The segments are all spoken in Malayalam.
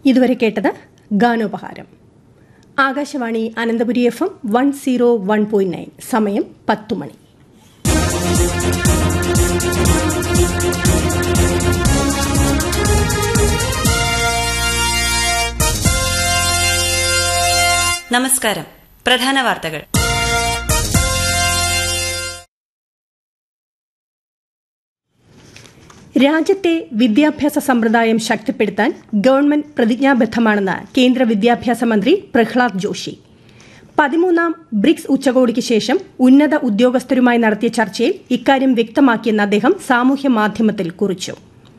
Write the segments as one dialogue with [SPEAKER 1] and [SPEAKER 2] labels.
[SPEAKER 1] ഇതുവരെ കേട്ടത് ഗാനോപഹാരം Akashvani Ananthapuri F M one zero one point nine സമയം പത്തു മണി
[SPEAKER 2] നമസ്കാരം പ്രധാന വാർത്തകൾ
[SPEAKER 1] രാജ്യത്തെ വിദ്യാഭ്യാസ സമ്പ്രദായം ശക്തിപ്പെടുത്താൻ ഗവൺമെന്റ് പ്രതിജ്ഞാബദ്ധമാണെന്ന് കേന്ദ്ര വിദ്യാഭ്യാസ മന്ത്രി പ്രഹ്ലാദ് ജോഷി പതിമൂന്നാം ബ്രിക്സ് ഉച്ചകോടിക്ക് ശേഷം ഉന്നത ഉദ്യോഗസ്ഥരുമായി നടത്തിയ ചർച്ചയിൽ ഇക്കാര്യം വ്യക്തമാക്കിയെന്ന് അദ്ദേഹം സാമൂഹ്യ മാധ്യമത്തിൽ കുറിച്ചു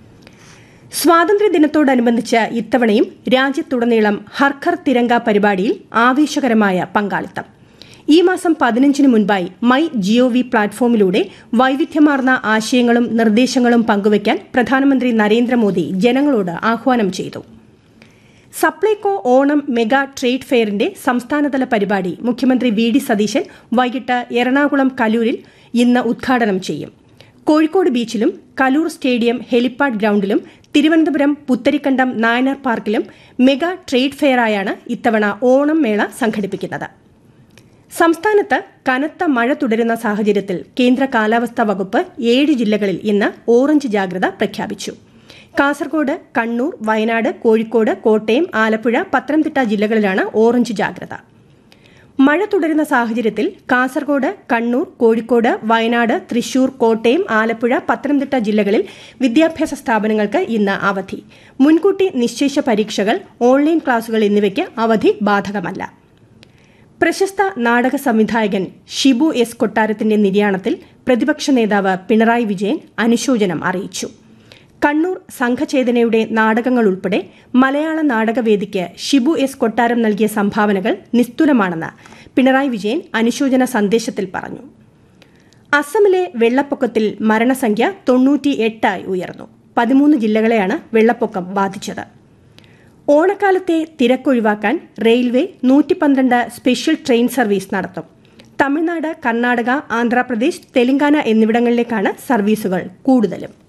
[SPEAKER 1] സ്വാതന്ത്ര്യദിനത്തോടനുബന്ധിച്ച് ഇത്തവണയും രാജ്യത്തുടനീളം ഹർഘർ തിരങ്ക പരിപാടിയിൽ ആവേശകരമായ പങ്കാളിത്തം ഈ മാസം പതിനഞ്ചിന് മുൻപായി മൈ ജിഒവി പ്ലാറ്റ്ഫോമിലൂടെ വൈവിധ്യമാർന്ന ആശയങ്ങളും നിർദ്ദേശങ്ങളും പങ്കുവയ്ക്കാൻ പ്രധാനമന്ത്രി നരേന്ദ്രമോദി ജനങ്ങളോട് ആഹ്വാനം ചെയ്തു സപ്ലൈകോ ഓണം മെഗാ ട്രേഡ് ഫെയറിന്റെ സംസ്ഥാനതല പരിപാടി മുഖ്യമന്ത്രി വി ഡി സതീശൻ വൈകിട്ട് എറണാകുളം കലൂരിൽ ഇന്ന് ഉദ്ഘാടനം ചെയ്യും കോഴിക്കോട് ബീച്ചിലും കലൂർ സ്റ്റേഡിയം ഹെലിപ്പാഡ് ഗ്രൌണ്ടിലും തിരുവനന്തപുരം പുത്തരിക്കണ്ടം നായനാർ പാർക്കിലും മെഗാ ട്രേഡ് ഫെയറായാണ് ഇത്തവണ ഓണം മേള സംഘടിപ്പിക്കുന്നത് സംസ്ഥാനത്ത് കനത്ത മഴ തുടരുന്ന സാഹചര്യത്തിൽ കേന്ദ്ര കാലാവസ്ഥാ വകുപ്പ് ഏഴ് ജില്ലകളിൽ ഇന്ന് ഓറഞ്ച് ജാഗ്രത പ്രഖ്യാപിച്ചു കാസർഗോഡ് കണ്ണൂർ വയനാട് കോഴിക്കോട് കോട്ടയം ആലപ്പുഴ പത്തനംതിട്ട ജില്ലകളിലാണ് ഓറഞ്ച് ജാഗ്രത മഴ തുടരുന്ന സാഹചര്യത്തിൽ കാസർഗോഡ് കണ്ണൂർ കോഴിക്കോട് വയനാട് തൃശൂർ കോട്ടയം ആലപ്പുഴ പത്തനംതിട്ട ജില്ലകളിൽ വിദ്യാഭ്യാസ സ്ഥാപനങ്ങൾക്ക് ഇന്ന് അവധി മുൻകൂട്ടി നിശ്ചയിച്ച പരീക്ഷകൾ ഓൺലൈൻ ക്ലാസുകൾ എന്നിവയ്ക്ക് അവധി ബാധകമല്ല പ്രശസ്ത നാടക സംവിധായകൻ ഷിബു എസ് കൊട്ടാരത്തിന്റെ നിര്യാണത്തിൽ പ്രതിപക്ഷ നേതാവ് പിണറായി വിജയൻ അനുശോചനം അറിയിച്ചു കണ്ണൂർ സംഘചേതനയുടെ നാടകങ്ങൾ ഉൾപ്പെടെ മലയാള നാടകവേദിക്ക് ഷിബു എസ് കൊട്ടാരം നൽകിയ സംഭാവനകൾ നിസ്തുലമാണെന്ന് പിണറായി വിജയൻ അനുശോചന സന്ദേശത്തിൽ പറഞ്ഞു അസമിലെ വെള്ളപ്പൊക്കത്തിൽ മരണസംഖ്യ തൊണ്ണൂറ്റി എട്ടായി ഉയർന്നു പതിമൂന്ന് ജില്ലകളെയാണ് വെള്ളപ്പൊക്കം ബാധിച്ചത് ഓണക്കാലത്തെ തിരക്കൊഴിവാക്കാൻ റെയിൽവേ നൂറ്റി പന്ത്രണ്ട് സ്പെഷ്യൽ ട്രെയിൻ സർവീസ് നടത്തും തമിഴ്നാട് കർണാടക ആന്ധ്രാപ്രദേശ് തെലങ്കാന എന്നിവിടങ്ങളിലേക്കാണ് സർവീസുകൾ കൂടുതലും